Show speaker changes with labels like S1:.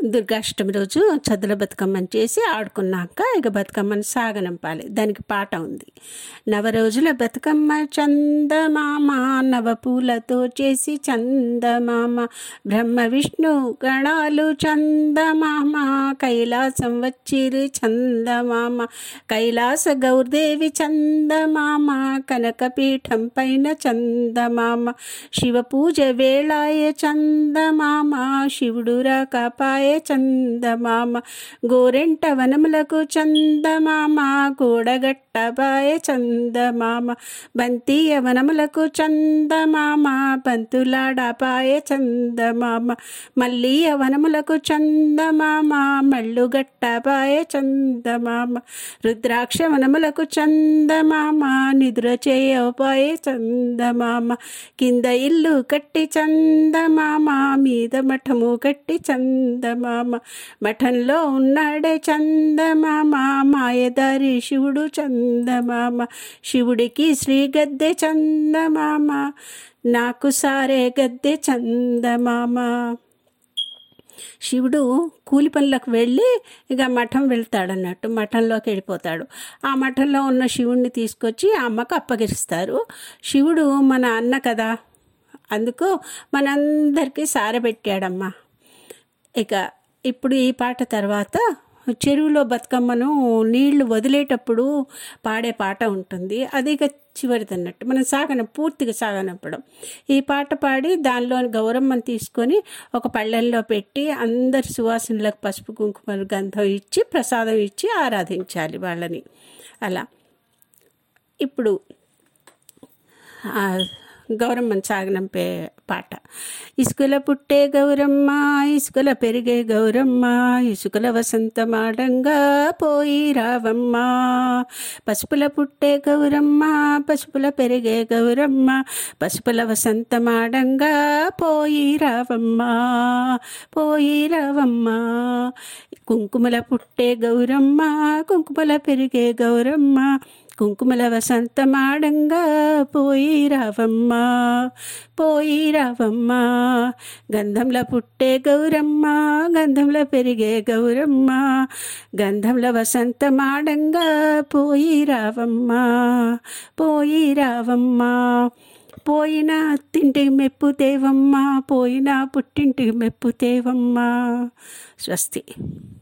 S1: దుర్గాష్టమి రోజు చదుల బతుకమ్మని చేసి ఆడుకున్నాక ఇక బతుకమ్మని సాగనంపాలి దానికి పాట ఉంది నవరోజుల బతుకమ్మ చందమామ నవ పూలతో చేసి చందమామ బ్రహ్మ విష్ణు గణాలు చందమామ కైలాసం వచ్చిరి చందమామ కైలాస గౌర్దేవి చందమామ కనకపీఠం పైన చందమామ శివ పూజ వేళాయ చందమామ శివుడు రాకపాయ చందమామ గోరెంట వనములకు చందమామ కూడగట్టబాయ చందమామ బంతీయ వనములకు చందమామ బంతులాడపాయ చందమామ మల్లీయ వనములకు చందమామ మళ్ళుగట్టబాయ చందమామ రుద్రాక్ష వనములకు చందమామ నిద్ర చేయపాయ చందమామ కింద ఇల్లు కట్టి చందమామ మీద మఠము కట్టి చందమామ మఠంలో ఉన్నాడే చందమామ మాయదారి శివుడు చందమామ శివుడికి శ్రీ గద్దె చందమామ నాకు సారే గద్దె చందమామ శివుడు కూలి పనులకు వెళ్ళి ఇక మఠం వెళ్తాడన్నట్టు మఠంలోకి వెళ్ళిపోతాడు ఆ మఠంలో ఉన్న శివుణ్ణి తీసుకొచ్చి ఆ అమ్మకు అప్పగిస్తారు శివుడు మన అన్న కదా అందుకు మనందరికీ సారబెట్టాడమ్మా ఇక ఇప్పుడు ఈ పాట తర్వాత చెరువులో బతుకమ్మను నీళ్లు వదిలేటప్పుడు పాడే పాట ఉంటుంది అది ఇక చివరిది అన్నట్టు మనం సాగన పూర్తిగా సాగనప్పడం ఈ పాట పాడి దానిలోని గౌరమ్మను తీసుకొని ఒక పళ్ళెంలో పెట్టి అందరి సువాసనలకు పసుపు కుంకుమలు గంధం ఇచ్చి ప్రసాదం ఇచ్చి ఆరాధించాలి వాళ్ళని అలా ఇప్పుడు గౌరమ్మని సాగనంపే పాట ఇసుకల పుట్టే గౌరమ్మ ఇసుకల పెరిగే గౌరమ్మ ఇసుకల వసంతమాడంగా పోయి రావమ్మ పసుపుల పుట్టే గౌరమ్మ పసుపుల పెరిగే గౌరమ్మ పసుపుల వసంతమాడంగా పోయి రావమ్మ పోయి రావమ్మ కుంకుమల పుట్టే గౌరమ్మ కుంకుమల పెరిగే గౌరమ్మ కుంకుమల వసంతమాడంగా పోయి రావమ్మ పోయి రావమ్మ గంధంల పుట్టే గౌరమ్మ గంధంల పెరిగే గౌరమ్మ గంధంల వసంతమాడంగా పోయి రావమ్మ పోయి రావమ్మ పోయిన అత్తింటికి మెప్పు తేవమ్మ పోయిన పుట్టింటికి మెప్పు తేవమ్మ స్వస్తి